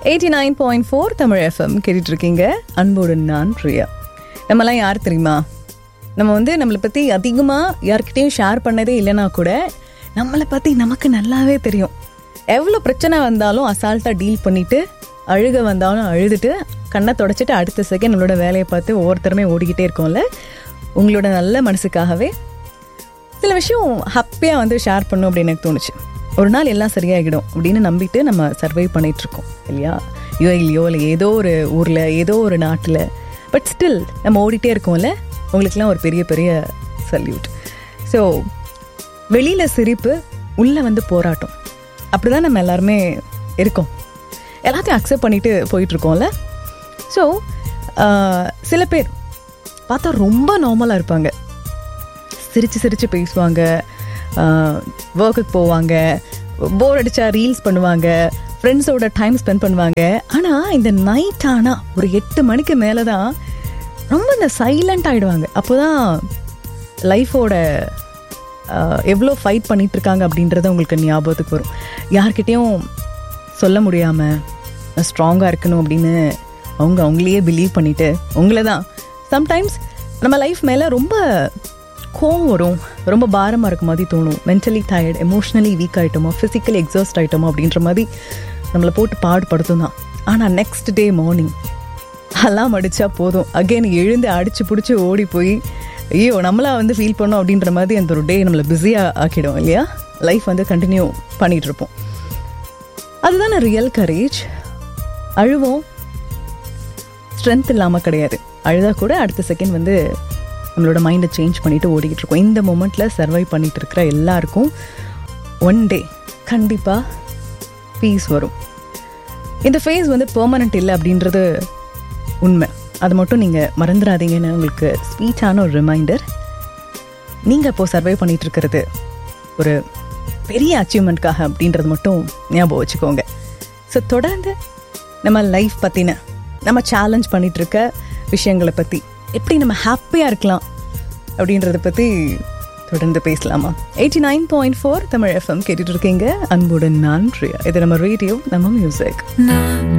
eighty nine point four Tamil FM கேட்டுட்டு இருக்கீங்க அன்போடு நான் பிரியா நம்மலாம் யார் தெரியுமா நம்ம வந்து நம்மளை பற்றி அதிகமாக யார்கிட்டயும் ஷேர் பண்ணதே இல்லைன்னா கூட நம்மளை பற்றி நமக்கு நல்லாவே தெரியும் எவ்வளோ பிரச்சனை வந்தாலும் அசால்ட்டாக டீல் பண்ணிட்டு அழுக வந்தாலும் அழுதுட்டு கண்ணை தொடச்சிட்டு அடுத்த செகண்ட் நம்மளோட வேலையை பார்த்து ஒவ்வொருத்தருமே ஓடிக்கிட்டே இருக்கோம்ல உங்களோட நல்ல மனசுக்காகவே சில விஷயம் ஹாப்பியாக வந்து ஷேர் பண்ணும் அப்படின்னு எனக்கு தோணுச்சு ஒரு நாள் எல்லாம் சரியாகிடும் அப்படின்னு நம்பிட்டு நம்ம சர்வை பண்ணிட்டு இருக்கோம் இல்லையா யூஏலையோ இல்லை ஏதோ ஒரு ஊரில் ஏதோ ஒரு நாட்டில் பட் ஸ்டில் நம்ம ஓடிட்டே இருக்கோம்ல உங்களுக்குலாம் ஒரு பெரிய பெரிய சல்யூட் ஸோ வெளியில் சிரிப்பு உள்ளே வந்து போராட்டம் அப்படி தான் நம்ம எல்லாருமே இருக்கோம் எல்லாத்தையும் அக்செப்ட் பண்ணிட்டு போயிட்டுருக்கோம்ல ஸோ சில பேர் பார்த்தா ரொம்ப நார்மலாக இருப்பாங்க சிரித்து சிரித்து பேசுவாங்க ஒர்க்குக்கு போவாங்க போர் அடித்தா ரீல்ஸ் பண்ணுவாங்க ஃப்ரெண்ட்ஸோட டைம் ஸ்பெண்ட் பண்ணுவாங்க ஆனால் இந்த நைட் ஆனால் ஒரு எட்டு மணிக்கு மேலே தான் ரொம்ப இந்த சைலண்ட் ஆகிடுவாங்க அப்போ தான் லைஃபோட எவ்வளோ ஃபைட் பண்ணிட்டு இருக்காங்க அப்படின்றத உங்களுக்கு ஞாபகத்துக்கு வரும் யார்கிட்டேயும் சொல்ல முடியாமல் ஸ்ட்ராங்காக இருக்கணும் அப்படின்னு அவங்க அவங்களையே பிலீவ் பண்ணிட்டு உங்களை தான் சம்டைம்ஸ் நம்ம லைஃப் மேலே ரொம்ப கோவம் வரும் ரொம்ப பாரமாக இருக்க மாதிரி தோணும் மென்டலி டயர்ட் எமோஷ்னலி வீக் ஆகிட்டோமோ ஃபிசிக்கலி எக்ஸாஸ்ட் ஆகிட்டோமோ அப்படின்ற மாதிரி நம்மளை போட்டு பாடுபடுத்தும் தான் ஆனால் நெக்ஸ்ட் டே மார்னிங் அலாம் அடித்தா போதும் அகைன் எழுந்து அடித்து பிடிச்சி ஓடி போய் ஐயோ நம்மளா வந்து ஃபீல் பண்ணோம் அப்படின்ற மாதிரி அந்த ஒரு டே நம்மளை பிஸியாக ஆக்கிடும் இல்லையா லைஃப் வந்து கண்டினியூ பண்ணிகிட்டு இருப்போம் அதுதானே ரியல் கரேஜ் அழுவோம் ஸ்ட்ரென்த் இல்லாமல் கிடையாது அழுதா கூட அடுத்த செகண்ட் வந்து நம்மளோட மைண்டை சேஞ்ச் பண்ணிட்டு ஓடிக்கிட்டு இருக்கோம் இந்த மூமெண்ட்டில் சர்வை பண்ணிட்டு இருக்கிற எல்லாருக்கும் ஒன் டே கண்டிப்பாக பீஸ் வரும் இந்த ஃபேஸ் வந்து பெர்மனண்ட் இல்லை அப்படின்றது உண்மை அது மட்டும் நீங்கள் மறந்துடாதீங்கன்னு உங்களுக்கு ஸ்வீட்டான ஒரு ரிமைண்டர் நீங்கள் இப்போது சர்வை பண்ணிட்டு இருக்கிறது ஒரு பெரிய அச்சீவ்மெண்ட்காக அப்படின்றது மட்டும் ஞாபகம் வச்சுக்கோங்க ஸோ தொடர்ந்து நம்ம லைஃப் பற்றின நம்ம சேலஞ்ச் பண்ணிட்டு இருக்க விஷயங்களை பற்றி எப்படி நம்ம ஹாப்பியாக இருக்கலாம் அப்படின்றத பற்றி தொடர்ந்து பேசலாமா eighty nine point four Tamil FM கேட்டுட்டு இருக்கீங்க அன்புடன் நான் பிரியா இது நம்ம ரேடியோ நம்ம மியூசிக்